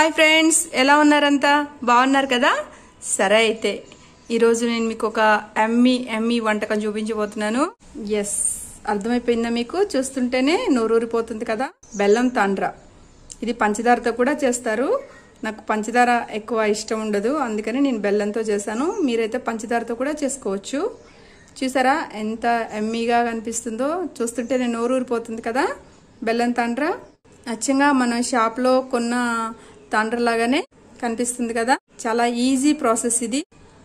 Hi friends ఎలా ఉన్నారంతా బాగున్నారు కదా సరే అయితే ఈరోజు నేను మీకు ఒక ఎమ్మి ఎమ్మి వంటకం చూపించబోతున్నాను ఎస్ అర్థమైపోయిందా మీకు చూస్తుంటేనే నోరూరిపోతుంది కదా బెల్లం తాండ్ర ఇది పంచదారతో కూడా చేస్తారు నాకు పంచదార ఎక్కువ ఇష్టం ఉండదు అందుకని నేను బెల్లంతో చేశాను మీరైతే పంచదారతో కూడా చేసుకోవచ్చు చూసారా ఎంత ఎమ్మీగా కనిపిస్తుందో చూస్తుంటే నేను నోరు ఊరిపోతుంది కదా బెల్లం తాండ్ర అచ్చంగా మనం షాప్లో కొన్న తాండ్ర లాగానే కనిపిస్తుంది కదా చాలా ఈజీ ప్రాసెస్ ఇది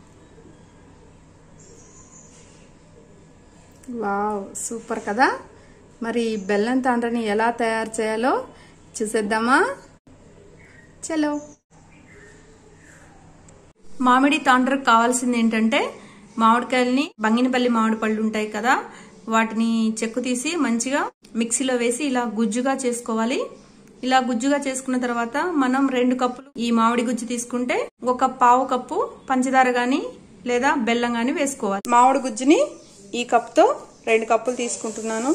వావ్ సూపర్ కదా మరి బెల్లం తాండ్రని ఎలా తయారు చేయాలో చూసేద్దామా చలో మామిడి తాండ్రకు కావాల్సింది ఏంటంటే మామిడికాయలని బంగినపల్లి మామిడి పళ్ళు ఉంటాయి కదా వాటిని చెక్కు తీసి మంచిగా మిక్సీలో వేసి ఇలా గుజ్జుగా చేసుకోవాలి ఇలా గుజ్జుగా చేసుకున్న తర్వాత మనం రెండు కప్పులు ఈ మామిడి గుజ్జు తీసుకుంటే ఒక పావు కప్పు పంచదార గాని లేదా బెల్లం గాని వేసుకోవాలి మామిడి గుజ్జుని ఈ కప్తో రెండు కప్పులు తీసుకుంటున్నాను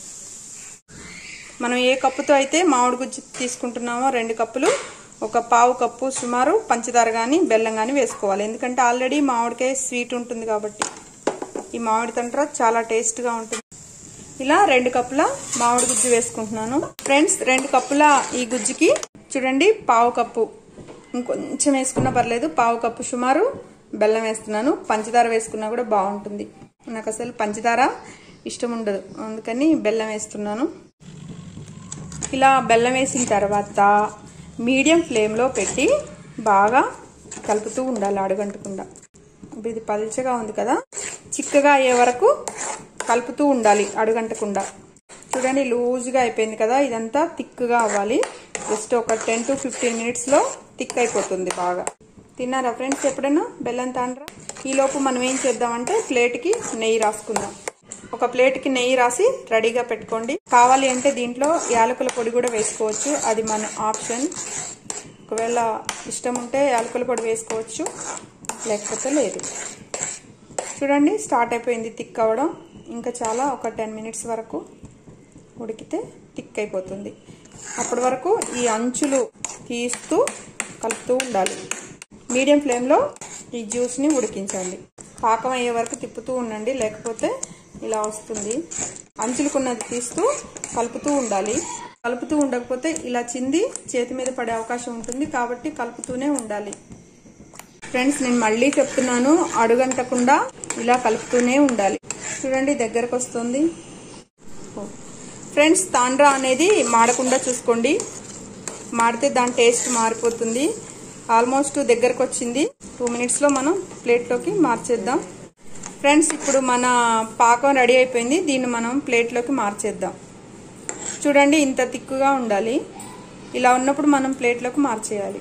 మనం ఏ కప్పుతో అయితే మామిడి గుజ్జు తీసుకుంటున్నామో రెండు కప్పులు ఒక పావు కప్పు సుమారు పంచదార కానీ బెల్లం కానీ వేసుకోవాలి ఎందుకంటే ఆల్రెడీ మామిడికాయ స్వీట్ ఉంటుంది కాబట్టి ఈ మామిడి తండ్ర చాలా టేస్ట్గా ఉంటుంది ఇలా రెండు కప్పుల మామిడి గుజ్జు వేసుకుంటున్నాను ఫ్రెండ్స్ రెండు కప్పుల ఈ గుజ్జుకి చూడండి పావు కప్పు ఇంకొంచెం వేసుకున్నా పర్లేదు పావు కప్పు సుమారు బెల్లం వేస్తున్నాను పంచదార వేసుకున్నా కూడా బాగుంటుంది నాకు అసలు పంచదార ఇష్టం ఉండదు అందుకని బెల్లం వేస్తున్నాను ఇలా బెల్లం వేసిన తర్వాత మీడియం ఫ్లేమ్లో పెట్టి బాగా కలుపుతూ ఉండాలి అడుగంటకుండా ఇది పల్చగా ఉంది కదా చిక్కగా అయ్యే వరకు కలుపుతూ ఉండాలి అడుగంటకుండా చూడండి లూజ్గా అయిపోయింది కదా ఇదంతా థిక్గా అవ్వాలి జస్ట్ ఒక టెన్ టు ఫిఫ్టీన్ మినిట్స్లో థిక్ అయిపోతుంది బాగా తిన్నారా ఫ్రెండ్స్ ఎప్పుడైనా బెల్లం తాండ్రా ఈలోపు మనం ఏం చేద్దామంటే ప్లేట్కి నెయ్యి రాసుకుందాం ఒక ప్లేట్కి నెయ్యి రాసి రెడీగా పెట్టుకోండి కావాలి అంటే దీంట్లో యాలకుల పొడి కూడా వేసుకోవచ్చు అది మన ఆప్షన్ ఒకవేళ ఇష్టం ఉంటే యాలకుల పొడి వేసుకోవచ్చు లేకపోతే లేదు చూడండి స్టార్ట్ అయిపోయింది థిక్ అవ్వడం ఇంకా చాలా ఒక టెన్ మినిట్స్ వరకు ఉడికితే థిక్ అయిపోతుంది అప్పటి వరకు ఈ అంచులు తీస్తూ కలుపుతూ ఉండాలి మీడియం ఫ్లేమ్లో ఈ జ్యూస్ని ఉడికించండి పాకం అయ్యే వరకు తిప్పుతూ ఉండండి లేకపోతే ఇలా వస్తుంది అంచులకున్నది తీస్తూ కలుపుతూ ఉండాలి కలుపుతూ ఉండకపోతే ఇలా చింది చేతి మీద పడే అవకాశం ఉంటుంది కాబట్టి కలుపుతూనే ఉండాలి ఫ్రెండ్స్ నేను మళ్ళీ చెప్తున్నాను అడుగంటకుండా ఇలా కలుపుతూనే ఉండాలి చూడండి దగ్గరకు వస్తుంది ఫ్రెండ్స్ తాండ్రా అనేది మాడకుండా చూసుకోండి మాడితే దాని టేస్ట్ మారిపోతుంది ఆల్మోస్ట్ దగ్గరకు వచ్చింది టూ మినిట్స్లో మనం ప్లేట్లోకి మార్చేద్దాం ఫ్రెండ్స్ ఇప్పుడు మన పాకం రెడీ అయిపోయింది దీన్ని మనం ప్లేట్లోకి మార్చేద్దాం చూడండి ఇంత తిక్కుగా ఉండాలి ఇలా ఉన్నప్పుడు మనం ప్లేట్లోకి మార్చేయాలి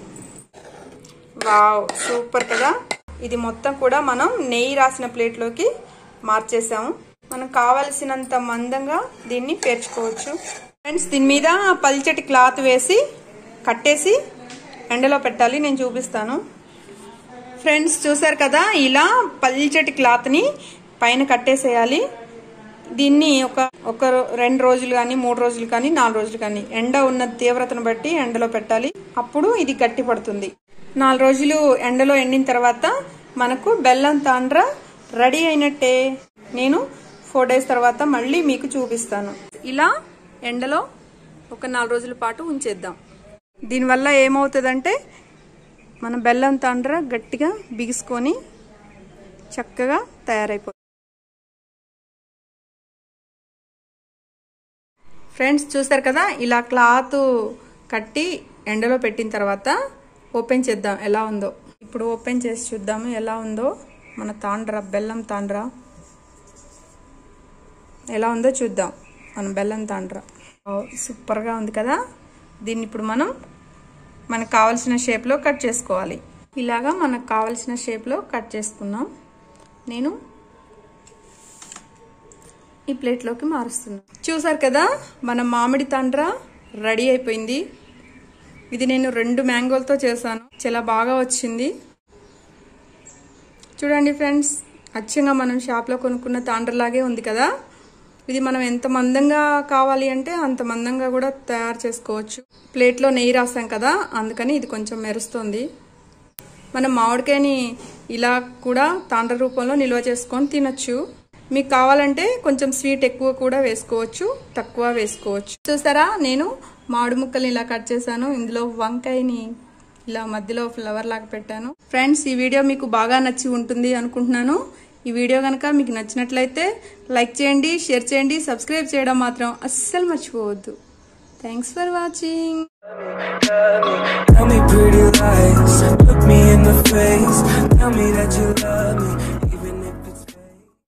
వావ్ సూపర్ కదా ఇది మొత్తం కూడా మనం నెయ్యి రాసిన ప్లేట్లోకి మార్చేసాము మనం కావలసినంత మందంగా దీన్ని పేర్చుకోవచ్చు ఫ్రెండ్స్ దీని మీద పల్చటి క్లాత్ వేసి కట్టేసి ఎండలో పెట్టాలి నేను చూపిస్తాను ఫ్రెండ్స్ చూసారు కదా ఇలా పల్చటి క్లాత్ని పైన కట్టేసేయాలి దీన్ని ఒక ఒక రెండు రోజులు కానీ మూడు రోజులు కానీ నాలుగు రోజులు కానీ ఎండ ఉన్న తీవ్రతను బట్టి ఎండలో పెట్టాలి అప్పుడు ఇది గట్టి పడుతుంది నాలుగు రోజులు ఎండలో ఎండిన తర్వాత మనకు బెల్లం తాండ్ర రెడీ అయినట్టే నేను ఫోర్ డేస్ తర్వాత మళ్ళీ మీకు చూపిస్తాను ఇలా ఎండలో ఒక నాలుగు రోజుల పాటు ఉంచేద్దాం దీనివల్ల ఏమవుతుందంటే మన బెల్లం తాండ్ర గట్టిగా బిగుసుకొని చక్కగా తయారైపోతుంది ఫ్రెండ్స్ చూసారు కదా ఇలా క్లాత్ కట్టి ఎండలో పెట్టిన తర్వాత ఓపెన్ చేద్దాం ఎలా ఉందో ఇప్పుడు ఓపెన్ చేసి చూద్దాము ఎలా ఉందో మన తాండ్ర బెల్లం తాండ్ర ఎలా ఉందో చూద్దాం మన బెల్లం తాండ్ర సూపర్గా ఉంది కదా దీన్ని ఇప్పుడు మనం మనకు కావాల్సిన షేప్లో కట్ చేసుకోవాలి ఇలాగా మనకు కావాల్సిన షేప్లో కట్ చేసుకున్నాం నేను ఈ ప్లేట్లోకి మారుస్తున్నాను చూసారు కదా మన మామిడి తాండ్ర రెడీ అయిపోయింది ఇది నేను రెండు మ్యాంగోలతో చేశాను చాలా బాగా వచ్చింది చూడండి ఫ్రెండ్స్ అచ్చంగా మనం షాప్లో కొనుక్కున్న తాండ్రలాగే ఉంది కదా ఇది మనం ఎంత మందంగా కావాలి అంటే అంత మందంగా కూడా తయారు చేసుకోవచ్చు ప్లేట్లో నెయ్యి రాసాం కదా అందుకని ఇది కొంచెం మెరుస్తుంది మనం మామిడికాయని ఇలా కూడా తాండ్ర రూపంలో నిల్వ చేసుకొని తినొచ్చు మీకు కావాలంటే కొంచెం స్వీట్ ఎక్కువ కూడా వేసుకోవచ్చు తక్కువ వేసుకోవచ్చు చూసారా నేను మామిడి ముక్కల్ని ఇలా కట్ చేశాను ఇందులో వంకాయని ఇలా మధ్యలో ఫ్లవర్ లాగా పెట్టాను ఫ్రెండ్స్ ఈ వీడియో మీకు బాగా నచ్చి ఉంటుంది అనుకుంటున్నాను ఈ వీడియో కనుక మీకు నచ్చినట్లయితే లైక్ చేయండి షేర్ చేయండి సబ్స్క్రైబ్ చేయడం మాత్రం అస్సలు మర్చిపోవద్దు thanks for watching Tell me pretty lies, look me in the face. Tell me that you love me.